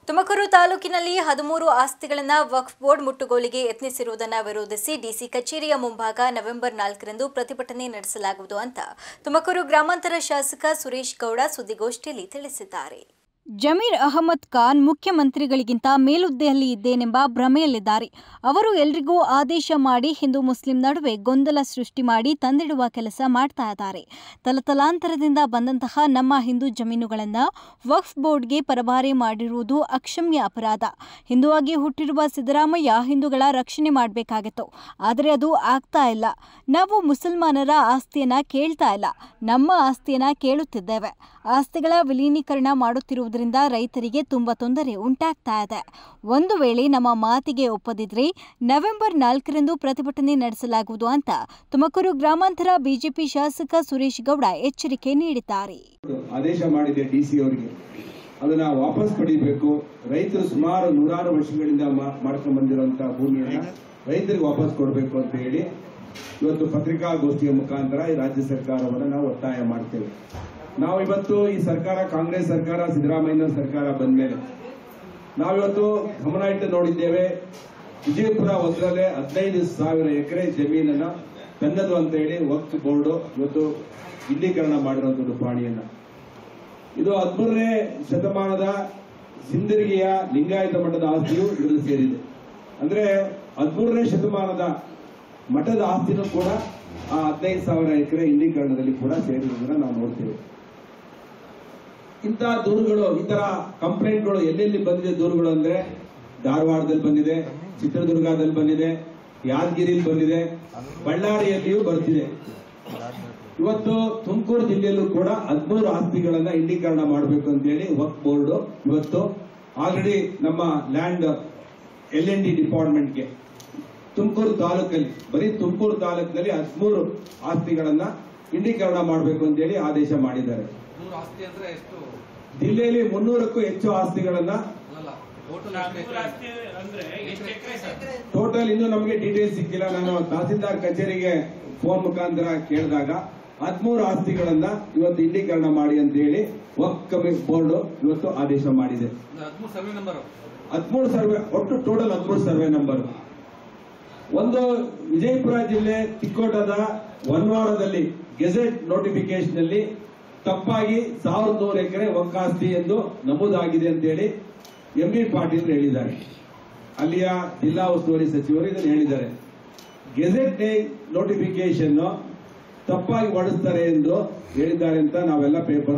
ತುಮಕೂರು ತಾಲೂಕಿನಲ್ಲಿ ಹದಿಮೂರು ಆಸ್ತಿಗಳನ್ನು ವಕ್ಫ್ ಬೋರ್ಡ್ ಮುಟ್ಟುಗೋಲಿಗೆ ಯತ್ನಿಸಿರುವುದನ್ನು ವಿರೋಧಿಸಿ ಡಿಸಿ ಕಚೇರಿಯ ಮುಂಭಾಗ ನವೆಂಬರ್ ನಾಲ್ಕರಂದು ಪ್ರತಿಭಟನೆ ನಡೆಸಲಾಗುವುದು ಅಂತ ತುಮಕೂರು ಗ್ರಾಮಾಂತರ ಶಾಸಕ ಸುರೇಶ್ ಗೌಡ ಸುದ್ದಿಗೋಷ್ಠಿಯಲ್ಲಿ ತಿಳಿಸಿದ್ದಾರೆ ಜಮೀರ್ ಅಹಮದ್ ಖಾನ್ ಮುಖ್ಯಮಂತ್ರಿಗಳಿಗಿಂತ ಮೇಲುದ್ದೆಯಲ್ಲಿ ಇದ್ದೇನೆಂಬ ಭ್ರಮೆಯಲ್ಲಿದ್ದಾರೆ ಅವರು ಎಲ್ರಿಗೂ ಆದೇಶ ಮಾಡಿ ಹಿಂದೂ ಮುಸ್ಲಿಂ ನಡುವೆ ಗೊಂದಲ ಸೃಷ್ಟಿ ಮಾಡಿ ತಂದಿಡುವ ಕೆಲಸ ಮಾಡ್ತಾ ಇದ್ದಾರೆ ತಲತಲಾಂತರದಿಂದ ಬಂದಂತಹ ನಮ್ಮ ಹಿಂದೂ ಜಮೀನುಗಳನ್ನು ವಕ್ಫ್ ಬೋರ್ಡ್ಗೆ ಪರಭಾರೆ ಮಾಡಿರುವುದು ಅಕ್ಷಮ್ಯ ಅಪರಾಧ ಹಿಂದುವಾಗಿ ಹುಟ್ಟಿರುವ ಸಿದ್ದರಾಮಯ್ಯ ಹಿಂದೂಗಳ ರಕ್ಷಣೆ ಮಾಡಬೇಕಾಗಿತ್ತು ಆದರೆ ಅದು ಆಗ್ತಾ ಇಲ್ಲ ನಾವು ಮುಸಲ್ಮಾನರ ಆಸ್ತಿಯನ್ನ ಕೇಳ್ತಾ ಇಲ್ಲ ನಮ್ಮ ಆಸ್ತಿಯನ್ನ ಕೇಳುತ್ತಿದ್ದೇವೆ ಆಸ್ತಿಗಳ ವಿಲೀನೀಕರಣ ಮಾಡುತ್ತಿರುವುದರಿಂದ ರೈತರಿಗೆ ತುಂಬಾ ತೊಂದರೆ ಉಂಟಾಗ್ತಾ ಇದೆ ಒಂದು ವೇಳೆ ನಮ್ಮ ಮಾತಿಗೆ ಒಪ್ಪದಿದ್ರೆ ನವೆಂಬರ್ ನಾಲ್ಕರಂದು ಪ್ರತಿಭಟನೆ ನಡೆಸಲಾಗುವುದು ಅಂತ ತುಮಕೂರು ಗ್ರಾಮಾಂತರ ಬಿಜೆಪಿ ಶಾಸಕ ಸುರೇಶ್ ಗೌಡ ಎಚ್ಚರಿಕೆ ನೀಡಿದ್ದಾರೆ ಆದೇಶ ಮಾಡಿದೆ ಡಿ ಸಿ ಅವರಿಗೆ ಅದನ್ನ ವಾಪಸ್ ಪಡಿಬೇಕು ರೈತರು ಸುಮಾರು ನೂರಾರು ವರ್ಷಗಳಿಂದ ಮಾ- ಮಾಡ್ಕೊಂಡ್ ಬಂದಿರುವಂತಹ ಭೂಮಿಯನ್ನ ರೈತರಿಗೆ ವಾಪಸ್ ಕೊಡಬೇಕು ಅಂತ ಹೇಳಿ ಇವತ್ತು ಪತ್ರಿಕಾಗೋಷ್ಠಿಯ ಮುಖಾಂತರ ಈ ರಾಜ್ಯ ಸರ್ಕಾರವನ್ನು ನಾವು ಒತ್ತಾಯ ಮಾಡ್ತೇವೆ ನಾವು ಇವತ್ತು ಈ ಸರ್ಕಾರ ಕಾಂಗ್ರೆಸ್ ಸರ್ಕಾರ ಸಿದ್ದರಾಮಯ್ಯ ಸರ್ಕಾರ ಬಂದ ಮೇಲೆ ನಾವಿವತ್ತು ಗಮನ ಇಟ್ಟು ನೋಡಿದ್ದೇವೆ ವಿಜಯಪುರ ಒಂದರಲ್ಲೇ ಹದಿನೈದು ಸಾವಿರ ಎಕರೆ ಜಮೀನನ್ನ ತನ್ನದು ಅಂತ ಹೇಳಿ ವಕ್ಫ್ ಬೋರ್ಡ್ ಇವತ್ತು ಇಂಡೀಕರಣ ಮಾಡಿರುವಂತದ್ದು ಪಾಣಿಯನ್ನ ಇದು ಹದಿಮೂರನೇ ಶತಮಾನದ ಸಿಂದರಿಗೆಯ ಲಿಂಗಾಯತ ಮಠದ ಆಸ್ತಿಯು ಇದರಲ್ಲಿ ಸೇರಿದೆ ಅಂದ್ರೆ ಹದಿಮೂರನೇ ಶತಮಾನದ ಮಠದ ಆಸ್ತಿನೂ ಕೂಡ ಆ ಹದಿನೈದು ಸಾವಿರ ಎಕರೆ ಇಂಡೀಕರಣದಲ್ಲಿ ಕೂಡ ಸೇರಿರುವುದನ್ನ ನಾವು ನೋಡ್ತೇವೆ ಇಂತಹ ದೂರುಗಳು ಈ ತರ ಕಂಪ್ಲೇಂಟ್ಗಳು ಎಲ್ಲೆಲ್ಲಿ ಬಂದಿದೆ ದೂರುಗಳು ಅಂದ್ರೆ ಧಾರವಾಡದಲ್ಲಿ ಬಂದಿದೆ ಚಿತ್ರದುರ್ಗದಲ್ಲಿ ಬಂದಿದೆ ಯಾದಗಿರಿಯಲ್ಲಿ ಬಂದಿದೆ ಬಳ್ಳಾರಿಯಲ್ಲಿಯೂ ಬರ್ತಿದೆ ಇವತ್ತು ತುಮಕೂರು ಜಿಲ್ಲೆಯಲ್ಲೂ ಕೂಡ ಹದಿಮೂರು ಆಸ್ತಿಗಳನ್ನ ಇಂಡೀಕರಣ ಮಾಡಬೇಕು ಅಂತ ಹೇಳಿ ವಕ್ ಬೋರ್ಡ್ ಇವತ್ತು ಆಲ್ರೆಡಿ ನಮ್ಮ ಲ್ಯಾಂಡ್ ಎಲ್ ಎನ್ ಡಿ ಡಿಪಾರ್ಟ್ಮೆಂಟ್ಗೆ ತುಮಕೂರು ತಾಲೂಕಲ್ಲಿ ಬರೀ ತುಮಕೂರು ತಾಲೂಕಿನಲ್ಲಿ ಹದಿಮೂರು ಆಸ್ತಿಗಳನ್ನ ಇಂಡೀಕರಣ ಮಾಡಬೇಕು ಅಂತ ಹೇಳಿ ಆದೇಶ ಮಾಡಿದ್ದಾರೆ ನೂರು ಆಸ್ತಿ ಅಂದ್ರೆ ಎಷ್ಟು ಜಿಲ್ಲೆಯಲ್ಲಿ ಮುನ್ನೂರಕ್ಕೂ ಹೆಚ್ಚು ಆಸ್ತಿಗಳನ್ನ ಅಲ್ಲಲ್ಲ ಟೋಟಲ್ ಅಂದ್ರೆ ಎಷ್ಟು ಎಕರೆ ಸರ್ ಟೋಟಲ್ ಇನ್ನೂ ನಮಗೆ ಡೀಟೇಲ್ಸ್ ಸಿಕ್ಕಿಲ್ಲ ನಾನು ತಹಸೀಲ್ದಾರ್ ಕಚೇರಿಗೆ ಫೋನ್ ಮುಖಾಂತರ ಕೇಳಿದಾಗ ಹದಿಮೂರು ಆಸ್ತಿಗಳನ್ನ ಇವತ್ತು ಇಂಡೀಕರಣ ಮಾಡಿ ಅಂತ ಹೇಳಿ ವಕ್ ಬೋರ್ಡ್ ಇವತ್ತು ಆದೇಶ ಮಾಡಿದೆ ಹದಿಮೂರು ಸರ್ವೆ ನಂಬರ್ ಹದಿಮೂರು ಸರ್ವೆ ಒಟ್ಟು ಟೋಟಲ್ ಹದಿಮೂರು ಸರ್ವೆ ನಂಬರ್ ಒಂದು ವಿಜಯಪುರ ಜಿಲ್ಲೆ ತಿಕ್ಕೋಟದ ಒನ್ವಾಡದಲ್ಲಿ ಗೆಜೆಟ್ ನೋಟಿಫಿಕೇಶನ್ ಅಲ್ಲಿ ತಪ್ಪಾಗಿ ಸಾವಿರದ ನೂರು ಎಕರೆ ಒಕ್ಕಾಸ್ತಿ ಎಂದು ನಮೂದಾಗಿದೆ ಅಂತ ಹೇಳಿ ಎಂ ಬಿ ಪಾಟೀಲ್ ಹೇಳಿದ್ದಾರೆ ಅಲ್ಲಿಯ ಜಿಲ್ಲಾ ಉಸ್ತುವಾರಿ ಸಚಿವರು ಇದನ್ನು ಹೇಳಿದ್ದಾರೆ ಗೆಜೆಟ್ ನೋಟಿಫಿಕೇಶನ್ ತಪ್ಪಾಗಿ ಹೊಡಿಸ್ತಾರೆ ಎಂದು ಹೇಳಿದ್ದಾರೆ ಅಂತ ನಾವೆಲ್ಲ ಪೇಪರ್